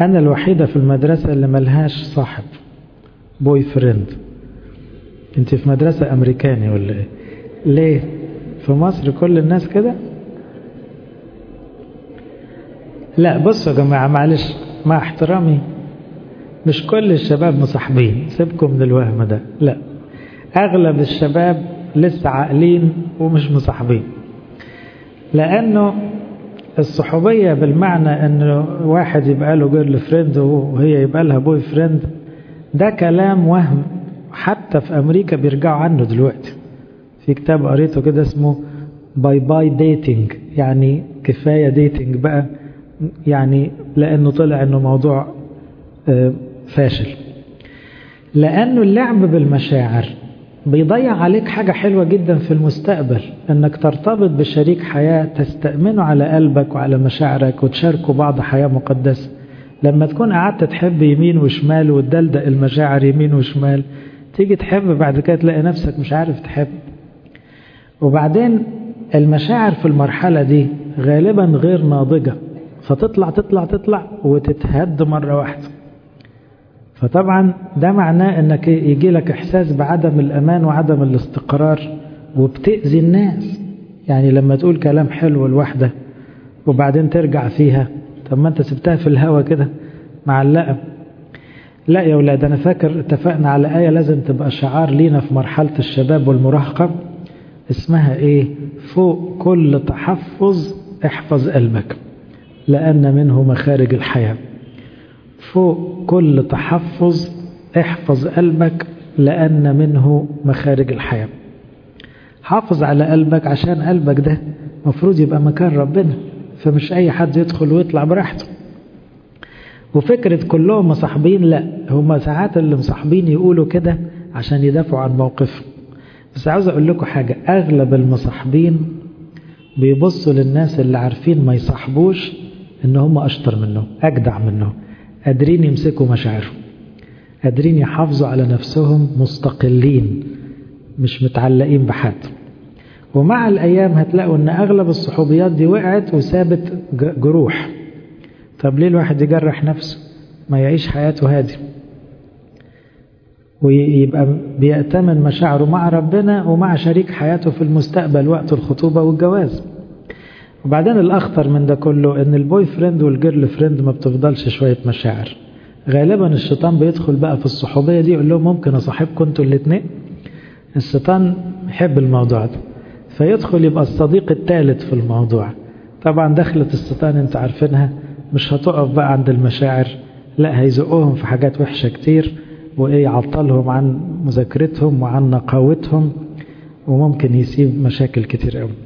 أنا الوحيدة في المدرسة اللي ملهاش صاحب بوي فريند انت في مدرسة أمريكاني ولا ايه ليه في مصر كل الناس كده لا بصوا يا جماعة معلش مع احترامي مش كل الشباب مصاحبين سيبكم من الوهم ده لا أغلب الشباب لسه عاقلين ومش مصاحبين لأنه الصحوبية بالمعنى أنه واحد يبقى له جيرل فريند وهي يبقى لها بوي فريند ده كلام وهم حتى في أمريكا بيرجعوا عنه دلوقتي في كتاب قريته كده اسمه باي باي ديتنج يعني كفاية ديتنج بقى يعني لأنه طلع أنه موضوع فاشل لأنه اللعب بالمشاعر بيضيع عليك حاجة حلوة جدا في المستقبل أنك ترتبط بشريك حياة تستأمنه على قلبك وعلى مشاعرك وتشاركوا بعض حياة مقدسة لما تكون قعدت تحب يمين وشمال وتدلدق المشاعر يمين وشمال تيجي تحب بعد كده تلاقي نفسك مش عارف تحب وبعدين المشاعر في المرحلة دي غالبا غير ناضجة فتطلع تطلع تطلع وتتهد مرة واحدة فطبعا ده معناه انك يجي لك احساس بعدم الامان وعدم الاستقرار وبتأذي الناس يعني لما تقول كلام حلو لواحدة وبعدين ترجع فيها طب ما انت سبتها في الهوا كده معلقة لا يا ولاد انا فاكر اتفقنا على آية لازم تبقى شعار لينا في مرحلة الشباب والمراهقة اسمها ايه فوق كل تحفظ احفظ قلبك لأن منه مخارج الحياة فوق كل تحفظ احفظ قلبك لأن منه مخارج الحياة حافظ على قلبك عشان قلبك ده مفروض يبقى مكان ربنا فمش أي حد يدخل ويطلع براحته وفكرة كلهم مصاحبين لا هم ساعات اللي مصاحبين يقولوا كده عشان يدافعوا عن موقفهم بس عاوز أقول لكم حاجة أغلب المصاحبين بيبصوا للناس اللي عارفين ما يصاحبوش ان هم اشطر منهم اجدع منهم قادرين يمسكوا مشاعرهم قادرين يحافظوا على نفسهم مستقلين مش متعلقين بحد ومع الايام هتلاقوا ان اغلب الصحوبيات دي وقعت وسابت جروح طب ليه الواحد يجرح نفسه ما يعيش حياته هادي ويبقى بيأتمن مشاعره مع ربنا ومع شريك حياته في المستقبل وقت الخطوبة والجواز وبعدين الأخطر من ده كله إن البوي فريند والجيرل فريند ما بتفضلش شوية مشاعر غالبا الشيطان بيدخل بقى في الصحوبية دي يقول لهم ممكن أصاحبكم انتوا الاثنين الشيطان يحب الموضوع ده فيدخل يبقى الصديق الثالث في الموضوع طبعا دخلة الشيطان انتوا عارفينها مش هتقف بقى عند المشاعر لا هيزقوهم في حاجات وحشة كتير وإيه يعطلهم عن مذاكرتهم وعن نقاوتهم وممكن يسيب مشاكل كتير قوي